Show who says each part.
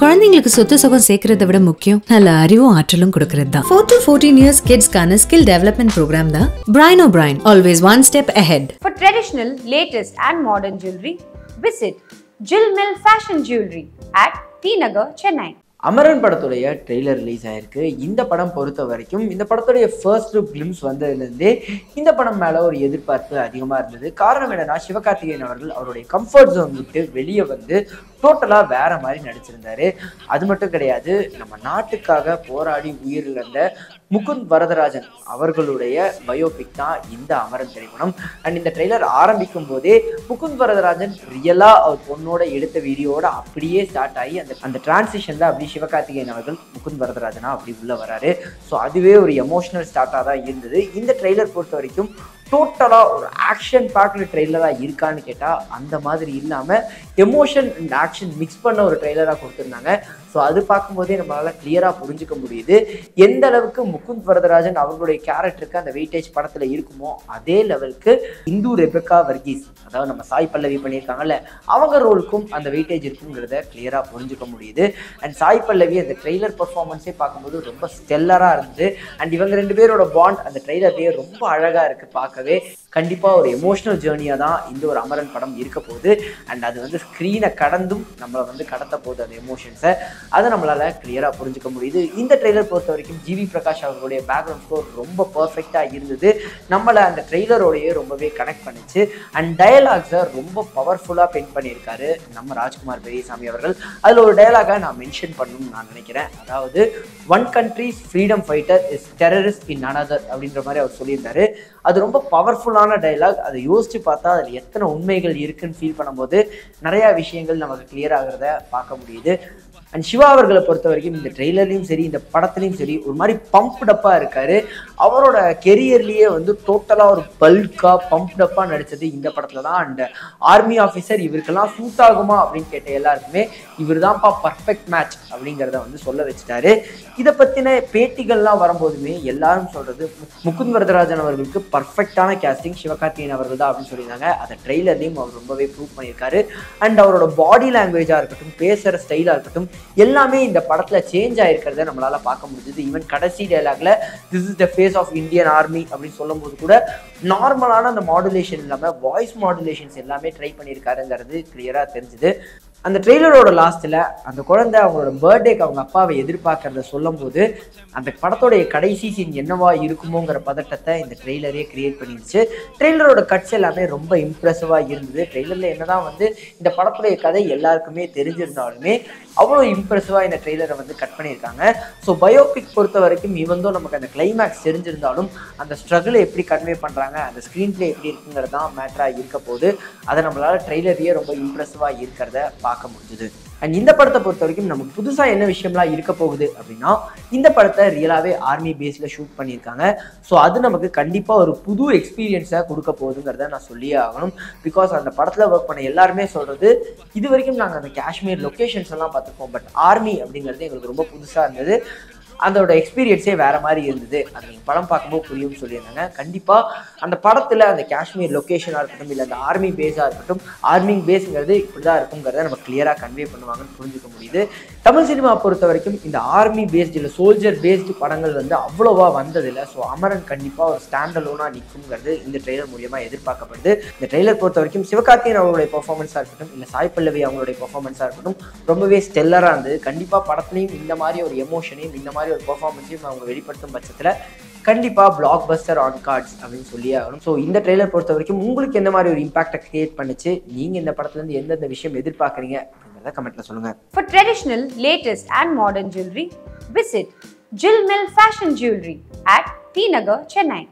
Speaker 1: குழந்தைங்களுக்கு சொத்து சுகம் சேர்க்கறதை விட முக்கியம் நல்ல அறிவும் ஆற்றலும் கொடுக்கறது தான் ஃபோர் டு ஃபோர்டீன் இயர்ஸ் கிட்ஸ்க்கான ஸ்கில் டெவலப்மெண்ட் ப்ரோக்ராம் தான் brain O brain always one step ahead
Speaker 2: For traditional, latest, and modern jewelry, visit Jill Mill Fashion Jewelry at T Nagar, Chennai.
Speaker 3: Amaran படத்துடைய ட்ரெய்லர் ரிலீஸ் ஆயிருக்கு இந்த படம் பொறுத்த வரைக்கும் இந்த படத்துடைய ஃபர்ஸ்ட் லுக் கிளிம்ஸ் வந்ததுலேருந்தே இந்த படம் மேலே ஒரு எதிர்பார்ப்பு அதிகமாக இருந்தது காரணம் என்னன்னா சிவகார்த்திகேயன் அவர்கள் அவருடைய கம்ஃபர்ட் ஜோன் விட்டு வெளியே வந்து டோட்டலாக வேற மாதிரி நடிச்சிருந்தாரு அது மட்டும் கிடையாது நம்ம நாட்டுக்காக போராடி உயிரிழந்த முகுந்த் வரதராஜன் அவர்களுடைய பயோபிக் தான் இந்த அமரன் திரைப்படம் அண்ட் இந்த ட்ரெய்லர் ஆரம்பிக்கும் போதே முகுந்த் வரதராஜன் ரியலா அவர் பொண்ணோட எடுத்த வீடியோட அப்படியே ஸ்டார்ட் ஆகி அந்த அந்த டிரான்சிஷன்ல அப்படி சிவகார்த்திகேயன் அவர்கள் முகுந்த் வரதராஜனா அப்படி உள்ள வராரு ஸோ அதுவே ஒரு எமோஷனல் ஸ்டார்ட்டாக தான் இருந்தது இந்த ட்ரெய்லர் பொறுத்த வரைக்கும் டோட்டலாக ஒரு ஆக்ஷன் பேக்டு ட்ரெய்லராக இருக்கான்னு கேட்டால் அந்த மாதிரி இல்லாமல் எமோஷன் அண்ட் ஆக்ஷன் மிக்ஸ் பண்ண ஒரு ட்ரெய்லராக கொடுத்துருந்தாங்க ஸோ அது பார்க்கும்போதே நம்மளால் கிளியராக புரிஞ்சுக்க முடியுது எந்த அளவுக்கு முகுந்த் வரதராஜன் அவர்களுடைய கேரக்டருக்கு அந்த வெயிட்டேஜ் படத்தில் இருக்குமோ அதே லெவலுக்கு இந்து ரெபெக்கா வர்கீஸ் அதாவது நம்ம சாய் பல்லவி பண்ணியிருக்காங்கல்ல அவங்க ரோலுக்கும் அந்த வெயிட்டேஜ் இருக்குங்கிறத கிளியராக புரிஞ்சுக்க முடியுது அண்ட் சாய் பல்லவி அந்த ட்ரெய்லர் பர்ஃபார்மன்ஸே பார்க்கும்போது ரொம்ப ஸ்டெல்லராக இருந்தது அண்ட் இவங்க ரெண்டு பேரோட பாண்ட் அந்த ட்ரெய்லர்லேயே ரொம்ப அழகாக இருக்குது பார்க்கவே கண்டிப்பாக ஒரு எமோஷனல் ஜேர்னியாக தான் இந்த ஒரு அமரன் படம் இருக்க போகுது அண்ட் அது வந்து ஸ்க்ரீனை கடந்தும் நம்மளை வந்து கடத்த போகுது அந்த எமோஷன்ஸை அதை நம்மளால் கிளியராக புரிஞ்சுக்க முடியுது இந்த ட்ரெய்லர் பொறுத்த வரைக்கும் ஜிவி பிரகாஷ் அவர்களுடைய பேக்ரவுண்ட் ஸ்கோர் ரொம்ப பர்ஃபெக்டாக இருந்தது நம்மளை அந்த ட்ரெய்லரோடையே ரொம்பவே கனெக்ட் பண்ணிச்சு அண்ட் டயலாக்ஸை ரொம்ப பவர்ஃபுல்லாக பெயிண்ட் பண்ணியிருக்காரு நம்ம ராஜ்குமார் பெரியசாமி அவர்கள் அதில் ஒரு டயலாகை நான் மென்ஷன் பண்ணணும்னு நான் நினைக்கிறேன் அதாவது one country's freedom fighter is terrorist in another அப்படின்ற மாதிரி அவர் சொல்லியிருந்தாரு அது ரொம்ப பவர்ஃபுல்லான டைலாக் அதை யோசிச்சு பார்த்தா அதில் எத்தனை உண்மைகள் இருக்குன்னு ஃபீல் பண்ணும்போது நிறையா விஷயங்கள் நமக்கு கிளியர் ஆகிறத பார்க்க முடியுது அண்ட் சிவா அவர்களை பொறுத்த வரைக்கும் இந்த ட்ரெய்லர்லையும் சரி இந்த படத்துலையும் சரி ஒரு மாதிரி பம்ப்டப்பாக இருக்காரு அவரோட கெரியர்லேயே வந்து டோட்டலாக ஒரு பல்காக பம்ப்டப்பாக நடித்தது இந்த படத்தில் தான் அண்ட் ஆர்மி ஆஃபீஸர் இவருக்கெல்லாம் சூட் ஆகுமா அப்படின்னு கேட்ட எல்லாருக்குமே இவர் தான்ப்பா பர்ஃபெக்ட் மேட்ச் அப்படிங்கிறத வந்து சொல்ல வச்சுட்டாரு இதை பற்றின பேட்டிகள்லாம் வரும்போதுமே எல்லாரும் சொல்கிறது முகுந்த் வரதராஜன் அவர்களுக்கு பர்ஃபெக்டான கேஸ்டிங் சிவகார்த்திகேயன் அவர்கள் தான் அப்படின்னு சொல்லியிருந்தாங்க அதை ட்ரெய்லர்லையும் அவர் ரொம்பவே ப்ரூவ் பண்ணியிருக்காரு அண்ட் அவரோட பாடி லாங்குவேஜாக இருக்கட்டும் பேசுகிற ஸ்டைலாக இருக்கட்டும் எல்லாமே இந்த படத்தில் சேஞ்ச் ஆயிருக்கிறத நம்மளால பார்க்க முடிஞ்சது ஈவன் கடைசி டைலாக்ல this is the face of Indian army அப்படின்னு சொல்லும்போது கூட நார்மலான அந்த மாடுலேஷன் இல்லாமல் வாய்ஸ் மாடுலேஷன்ஸ் எல்லாமே ட்ரை பண்ணியிருக்காருங்கிறது கிளியராக தெரிஞ்சுது அந்த ட்ரெய்லரோட லாஸ்ட்டில் அந்த குழந்தை அவங்களோட பர்த்டேக்கு அவங்க அப்பாவை எதிர்பார்க்கறத சொல்லும்போது அந்த படத்தோடைய கடைசி சீன் என்னவா இருக்குமோங்கிற பதட்டத்தை இந்த ட்ரெய்லரே கிரியேட் பண்ணிருச்சு ட்ரெய்லரோட கட்ஸ் எல்லாமே ரொம்ப இம்ப்ரெசிவாக இருந்தது ட்ரெய்லரில் என்னதான் வந்து இந்த படத்துடைய கதை எல்லாருக்குமே தெரிஞ்சிருந்தாலுமே அவ்வளோ இம்ப்ரெசிவாக இந்த ட்ரெய்லரை வந்து கட் பண்ணியிருக்காங்க ஸோ பயோபிக் பொறுத்த வரைக்கும் இவந்தோ நமக்கு அந்த கிளைமேக்ஸ் தெரிஞ்சிருந்தாலும் அந்த ஸ்ட்ரகிளை எப்படி கன்வே பண்ணுறாங்க அந்த ஸ்க்ரீன் பிளே எப்படி இருக்குங்கிறது தான் மேட்டராக இருக்க போது அதை நம்மளால ட்ரெய்லரையே ரொம்ப இம்ப்ரெசிவாக இருக்கிறத பார்க்க முடிஞ்சுது அண்ட் இந்த படத்தை பொறுத்த வரைக்கும் நமக்கு புதுசாக என்ன விஷயம்லாம் இருக்க போகுது அப்படின்னா இந்த படத்தை ரியலாகவே ஆர்மி பேஸில் ஷூட் பண்ணியிருக்காங்க ஸோ அது நமக்கு கண்டிப்பாக ஒரு புது எக்ஸ்பீரியன்ஸை கொடுக்க போகுதுங்கிறத நான் சொல்லியே ஆகணும் பிகாஸ் அந்த படத்தில் ஒர்க் பண்ண எல்லாருமே சொல்கிறது இது வரைக்கும் நாங்கள் அந்த காஷ்மீர் லொக்கேஷன்ஸ் எல்லாம் பார்த்துருப்போம் பட் ஆர்மி அப்படிங்கிறது எங்களுக்கு ரொம்ப புதுசாக இருந்தது அதோட எக்ஸ்பீரியன்ஸே வேற மாதிரி இருந்தது அது நீங்கள் படம் பார்க்கும்போது புரியும்னு சொல்லியிருந்தாங்க கண்டிப்பாக அந்த படத்தில் அந்த காஷ்மீர் லொக்கேஷனாக இருக்கட்டும் இல்லை அந்த ஆர்மி பேஸாக இருக்கட்டும் ஆர்மி பேஸுங்கிறது இப்படி தான் இருக்குங்கிறத நம்ம கிளியராக கன்வே பண்ணுவாங்கன்னு புரிஞ்சுக்க முடியுது தமிழ் சினிமா பொறுத்த வரைக்கும் இந்த ஆர்மி பேஸ்டு இல்லை சோல்ஜர் பேஸ்டு படங்கள் வந்து அவ்வளோவா வந்ததில்லை ஸோ அமரன் கண்டிப்பாக ஒரு ஸ்டாண்ட் அலோனாக நிற்குங்கிறது இந்த ட்ரெய்லர் மூலியமாக எதிர்பார்க்கப்படுது இந்த ட்ரெய்லர் பொறுத்த வரைக்கும் சிவகார்த்தியன் அவங்களுடைய பெர்ஃபார்மன்ஸாக இருக்கட்டும் இல்லை சாய் பல்லவி அவங்களுடைய பெர்ஃபார்மன்ஸாக இருக்கட்டும் ரொம்பவே ஸ்டெல்லராக இருந்தது கண்டிப்பாக படத்துலையும் இந்த மாதிரி ஒரு எமோஷனையும் இந்த மாதிரி ஒரு பெர்ஃபார்மன்ஸையும் அவங்க வெளிப்படுத்தும் பட்சத்தில் கண்டிப்பாக பிளாக் பஸ்டர் ஆன் கார்ட்ஸ் அப்படின்னு சொல்லி ஆகணும் ஸோ இந்த ட்ரெய்லர் பொறுத்த வரைக்கும் உங்களுக்கு எந்த மாதிரி ஒரு இம்பாக்டை கிரியேட் பண்ணுச்சு நீங்கள் இந்த படத்துலேருந்து எந்தெந்த விஷயம் எதிர்பார்க்குறீங்க அப்படிங்கிறத கமெண்ட்டில் சொல்லுங்கள்
Speaker 2: For traditional, latest, and modern jewelry, visit Jill Mill Fashion Jewelry at T Nagar, Chennai.